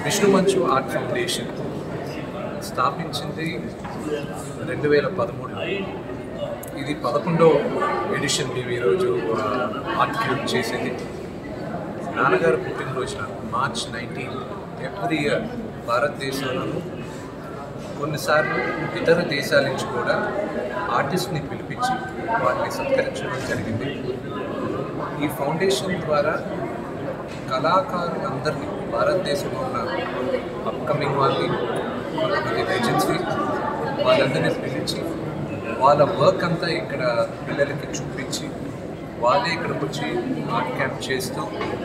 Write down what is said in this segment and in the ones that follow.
విష్ణు మంచు art foundation స్థాపించింది రెండు వేల పదమూడులో ఇది పదకొండో ఎడిషన్ మేము ఈరోజు ఆ, ఆర్ట్ క్యూబ్ చేసేది నాన్నగారు పుట్టినరోజున మార్చ్ నైన్టీన్ ఎవ్రీ ఇయర్ భారతదేశంలోనూ కొన్నిసార్లు ఇతర దేశాల నుంచి కూడా ఆర్టిస్ట్ని పిలిపించి వారిని సత్కరించడం జరిగింది ఈ ఫౌండేషన్ ద్వారా కళాకారులందరినీ భారతదేశంలో ఉన్న అప్కమింగ్ వాళ్ళని కొంతమంది లెజెండ్స్ని వాళ్ళందరినీ పిలిచి వాళ్ళ వర్క్ అంతా ఇక్కడ పిల్లలకి చూపించి వాళ్ళే ఇక్కడికి వచ్చి ఆర్ట్ క్యాంప్ చేస్తూ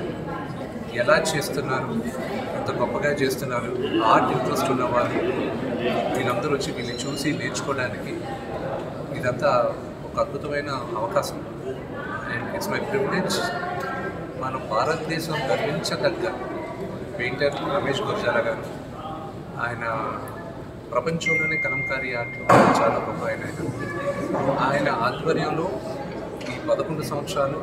ఎలా చేస్తున్నారు ఎంత గొప్పగా చేస్తున్నారు ఆర్ట్ ఇంట్రెస్ట్ ఉన్న వాళ్ళు వీళ్ళందరూ వచ్చి వీళ్ళని చూసి నేర్చుకోవడానికి ఇదంతా ఒక అద్భుతమైన అవకాశం అండ్ ఇట్స్ మై ప్రివిలేజ్ మన భారతదేశం గర్వించదగ్గ పెయింటర్ రమేష్ గుర్జాల గారు ఆయన ప్రపంచంలోనే కలంకారీ ఆర్ట్లో చాలా గొప్ప ఆయన ఆయన ఆయన ఆధ్వర్యంలో ఈ పదకొండు సంవత్సరాలు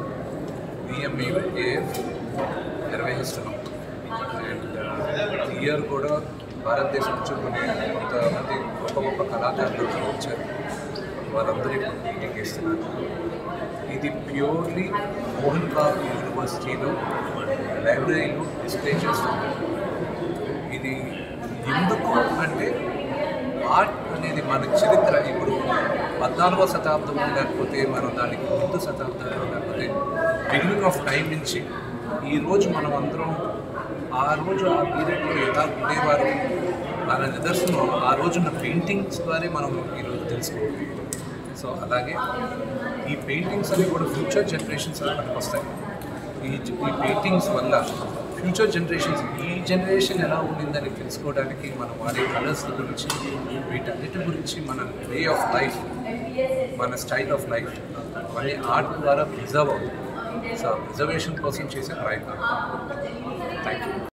బిఎంఏఎఫ్ నిర్వహిస్తున్నాం అండ్ ఇయర్ కూడా భారతదేశం నుంచి కొన్ని కొంతమంది గొప్ప గొప్ప కళాకారులు వచ్చారు వాళ్ళందరూ ఇప్పుడు మీటింగ్ ఇస్తున్నారు ఇది ప్యూర్లీ మోహన్ బాబు యూనివర్సిటీలో లైబ్రరీలో డిస్ప్లే చేస్తాం ఇది ఎందుకు అంటే ఆర్ట్ అనేది మన చరిత్ర ఇప్పుడు పద్నాలుగో శతాబ్దంలో లేకపోతే మనం దానికి ముందు శతాబ్దంలో లేకపోతే బిగినింగ్ ఆఫ్ టైం నుంచి ఈ రోజు మనం అందరం ఆ రోజు ఆ పీరియడ్లో ఎలా ఉండేవారు అనే నిదర్శనం ఆ రోజున్న పెయింటింగ్స్ ద్వారా మనం ఈరోజు తెలుసుకోవాలి సో అలాగే ఈ పెయింటింగ్స్ అవి కూడా ఫ్యూచర్ జనరేషన్స్ పనికొస్తాయి ఈ ఈ పెయింటింగ్స్ వల్ల ఫ్యూచర్ జనరేషన్స్ ఈ జనరేషన్ ఎలా ఉండిందని తెలుసుకోవడానికి మనం వాడే కలర్స్ గురించి వీటన్నిటి గురించి మన వే ఆఫ్ లైఫ్ మన స్టైల్ ఆఫ్ లైఫ్ అవన్నీ ఆర్ట్ ద్వారా ప్రిజర్వ్ అవుతుంది సో ప్రిజర్వేషన్ కోసం చేసే ప్రయత్నం థ్యాంక్ యూ